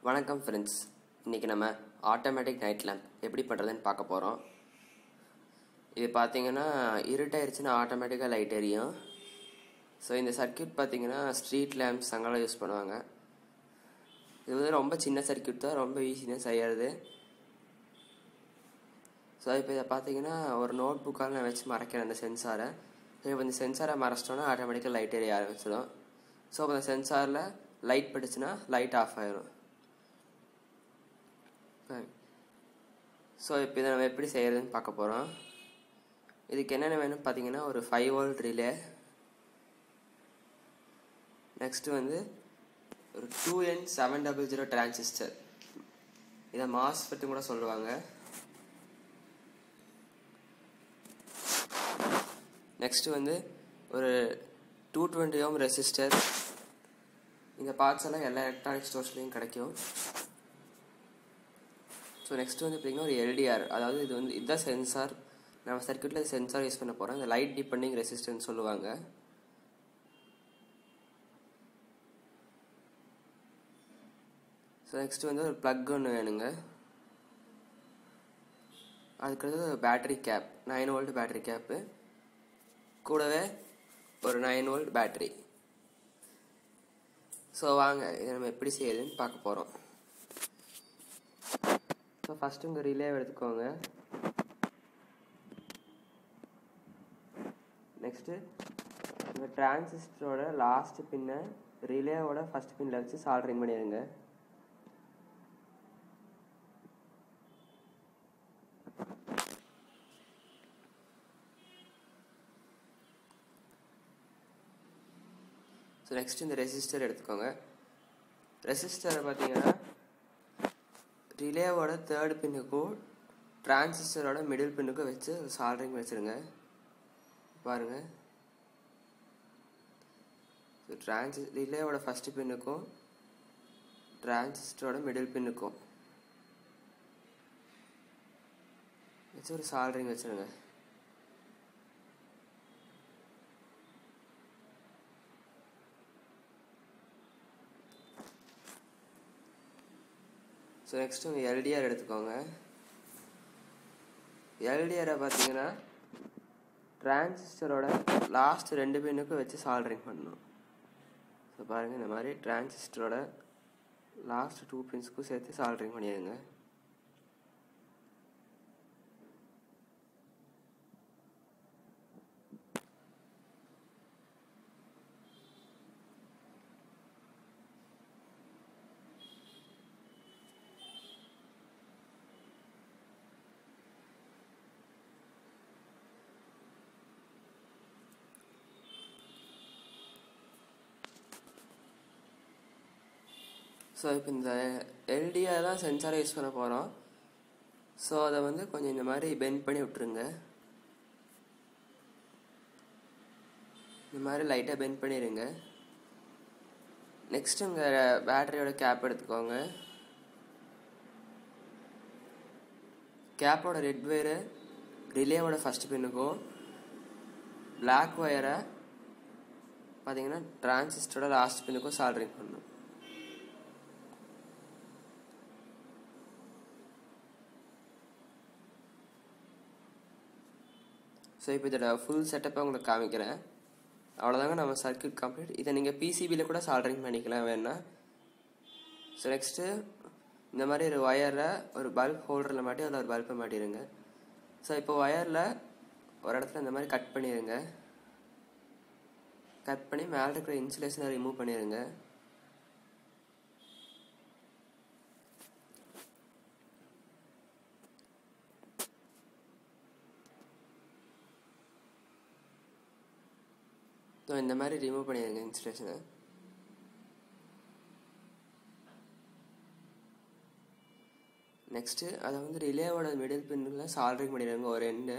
வணக்கம் ஃப்ரெண்ட்ஸ் இன்றைக்கி நம்ம ஆட்டோமேட்டிக் நைட் லேம்ப் எப்படி பண்ணுறதுன்னு பார்க்க போகிறோம் இது பார்த்தீங்கன்னா இருட்டாயிருச்சுன்னா ஆட்டோமேட்டிக்காக லைட் எரியும் ஸோ இந்த சர்க்கியூட் பார்த்தீங்கன்னா ஸ்ட்ரீட் லேம்ப்ஸ் அங்கெல்லாம் யூஸ் பண்ணுவாங்க இது வந்து ரொம்ப சின்ன சர்க்கியூட் தான் ரொம்ப ஈஸி தான் செய்யறது ஸோ இப்போ இதை பார்த்தீங்கன்னா ஒரு நோட் புக்கால் நான் வச்சு மறைக்கிறேன் அந்த சென்சாரை ஸோ இப்போ இந்த சென்சாரை மறைச்சிட்டோன்னா ஆட்டோமேட்டிக்காக லைட் எரிய ஆரம்பிச்சிடும் ஸோ அப்போ அந்த சென்சாரில் லைட் பட்டுச்சுன்னா லைட் ஆஃப் ஆயிரும் ஸோ இப்போ இதை நம்ம எப்படி செய்கிறதுன்னு பார்க்க போகிறோம் இதுக்கு என்னென்ன வேணும் பார்த்தீங்கன்னா ஒரு ஃபைவ் வோல்ட் ரிலே நெக்ஸ்ட்டு வந்து ஒரு two N seven double zero transistor இதை மாஸ்ஃபெட்டு கூட சொல்லுவாங்க நெக்ஸ்ட்டு வந்து ஒரு டூ டுவெண்ட்டி ஓம் ரெசிஸ்டர் இந்த பார்ட்ஸ் எல்லாம் எல்லா எலக்ட்ரானிக் ஸ்டோர்ஸ்லேயும் கிடைக்கும் ஸோ நெக்ஸ்ட் வந்து பார்த்தீங்கன்னா ஒரு எல்டிஆர் அதாவது இது வந்து இதுதான் சென்சார் நம்ம சர்க்கியூட்டில் சென்சார் யூஸ் பண்ண போகிறோம் இந்த லைட் டிபெண்டிங் ரெசிஸ்டன்ஸ் சொல்லுவாங்க ஸோ நெக்ஸ்ட் வந்து ஒரு ப்ளக் ஒன்று வேணுங்க அதுக்கடுத்து battery cap nine volt battery cap கூடவே ஒரு நைன் வோல்ட் பேட்டரி ஸோ வாங்க இதை நம்ம எப்படி செய்யுதுன்னு பார்க்க போகிறோம் ஸோ ஃபஸ்ட்டு உங்கள் ரிலே எடுத்துக்கோங்க நெக்ஸ்ட்டு இந்த டிரான்சிஸ்டரோட லாஸ்ட் பின்னை ரிலேவோட ஃபஸ்ட் பின்னில் வச்சு சால்ட்ரிங் பண்ணிடுங்க ஸோ நெக்ஸ்ட் இந்த ரெசிஸ்டர் எடுத்துக்கோங்க ரெசிஸ்டரை பார்த்தீங்கன்னா ரிலேவோட தேர்ட் பின்னுக்கும் டிரான்சிஸ்டரோட மிடில் பின்னுக்கும் வச்சு சால்ட்ரிங் வச்சுருங்க பாருங்கள் ஸோ டிரான்சி ரிலேவோட ஃபஸ்ட்டு பின்னுக்கும் டிரான்சிஸ்டரோட மிடில் பின்னுக்கும் வச்சு ஒரு சால்ட்ரிங் வச்சுருங்க ஸோ நெக்ஸ்ட் உங்கள் எல்டிஆர் எடுத்துக்கோங்க எல்டிஆரை பார்த்தீங்கன்னா டிரான்சிஸ்டரோட லாஸ்ட் ரெண்டு பின்னுக்கும் வச்சு சால்ட்ரிங் பண்ணணும் ஸோ பாருங்கள் இந்த மாதிரி டிரான்சிஸ்டரோட லாஸ்ட் டூ பின்ஸ்க்கும் சேர்த்து சால்ட்ரிங் பண்ணிடுங்க ஸோ இப்போ இந்த எல்டிஆர் தான் சென்சாரை யூஸ் பண்ண போகிறோம் ஸோ அதை வந்து கொஞ்சம் இந்த மாதிரி பெண்ட் பண்ணி விட்ருங்க இந்த மாதிரி லைட்டாக பெண்ட் பண்ணிடுங்க நெக்ஸ்ட் உங்கள் பேட்டரியோட கேப் எடுத்துக்கோங்க கேப்போட ரெட் ஒயரு ரிலேவோட ஃபஸ்ட் பின்னுக்கும் பிளாக் ஒயரை பார்த்தீங்கன்னா டிரான்சிஸ்டரோட லாஸ்ட் பின்னுக்கும் சால்ட்ரிங் பண்ணணும் ஸோ இப்போ இதோட ஃபுல் செட்டப்பை உங்களுக்கு காமிக்கிறேன் அவ்வளோதாங்க நம்ம சர்க்கியூட் கம்ப்ளீட் இதை நீங்கள் பிசிபியில் கூட சால்ட்ரிங் பண்ணிக்கலாம் வேணா ஸோ நெக்ஸ்ட்டு இந்த மாதிரி ஒரு ஒயரில் ஒரு பல்ப் ஹோல்டரில் மாட்டி அதில் ஒரு பல்பை மாட்டிடுங்க ஸோ இப்போ ஒயரில் ஒரு இடத்துல இந்த மாதிரி கட் பண்ணிடுங்க கட் பண்ணி மேலே இருக்கிற இன்சுலேஷனை ரிமூவ் பண்ணிடுங்க ஸோ இந்த மாதிரி ரிமூவ் பண்ணிடுங்க இன்சுலேஷனை நெக்ஸ்ட்டு அதை வந்து ரிலேவோட மிடில் பின்னில் சால்ட்ரிங் பண்ணிடுங்க ஒரு ரெண்டு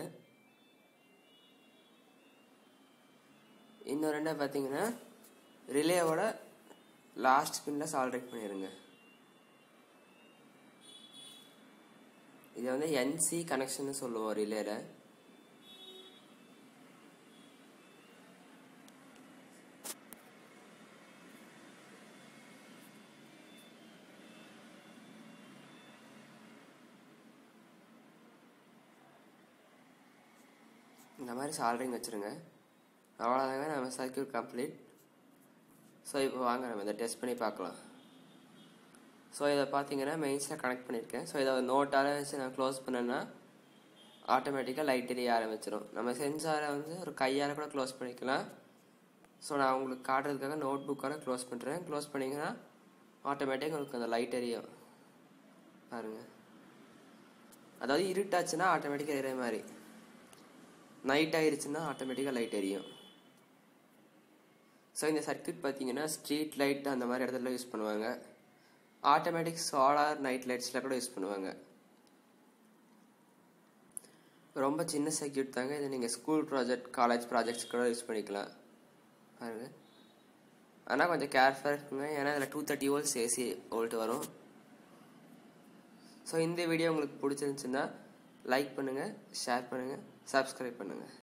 இன்னொரு ரெண்டை பார்த்தீங்கன்னா ரிலேவோட லாஸ்ட் பின்னில் சால்ட்ரிங் பண்ணிடுங்க இதை வந்து என்சி கனெக்ஷன் சொல்லுவோம் ரிலேல இந்த மாதிரி சால்ரிங் வச்சுருங்க அவ்வளோதாங்க நம்ம சர்க்கியூட் கம்ப்ளீட் ஸோ இப்போ வாங்க நம்ம இதை டெஸ்ட் பண்ணி பார்க்கலாம் ஸோ இதை பார்த்தீங்கன்னா மெயின்ஸில் கனெக்ட் பண்ணியிருக்கேன் ஸோ இதை நோட்டால் வச்சு நான் க்ளோஸ் பண்ணேன்னா ஆட்டோமேட்டிக்காக லைட் எரிய ஆரம்பிச்சிடும் நம்ம சென்சாரை வந்து ஒரு கையால் கூட க்ளோஸ் பண்ணிக்கலாம் ஸோ நான் உங்களுக்கு காட்டுறதுக்காக நோட் புக்கால் க்ளோஸ் பண்ணுறேன் க்ளோஸ் பண்ணிங்கன்னா ஆட்டோமேட்டிக்காக உங்களுக்கு அந்த லைட் எரியும் பாருங்கள் அதாவது இருட்டாச்சுன்னா ஆட்டோமேட்டிக்காக எரிய மாதிரி நைட் ஆயிருச்சுன்னா ஆட்டோமேட்டிக்காக லைட் எரியும் ஸோ இந்த சர்க்கியூட் பார்த்தீங்கன்னா ஸ்ட்ரீட் லைட் அந்த மாதிரி இடத்துல யூஸ் பண்ணுவாங்க ஆட்டோமேட்டிக் சோலார் நைட் லைட்ஸில் கூட யூஸ் பண்ணுவாங்க ரொம்ப சின்ன சர்க்கியூட் தாங்க இதை நீங்கள் ஸ்கூல் ப்ராஜெக்ட் காலேஜ் ப்ராஜெக்ட்ஸ் கூட யூஸ் பண்ணிக்கலாம் பாருங்க ஆனால் கொஞ்சம் கேர்ஃபுல்லாக இருக்குங்க ஏன்னா இதில் two thirty volts AC volt வரும் ஸோ இந்த வீடியோ உங்களுக்கு பிடிச்சிருந்துச்சுன்னா லைக் பண்ணுங்கள் ஷேர் பண்ணுங்கள் சப்ஸ்கிரைப் பண்ணுங்கள்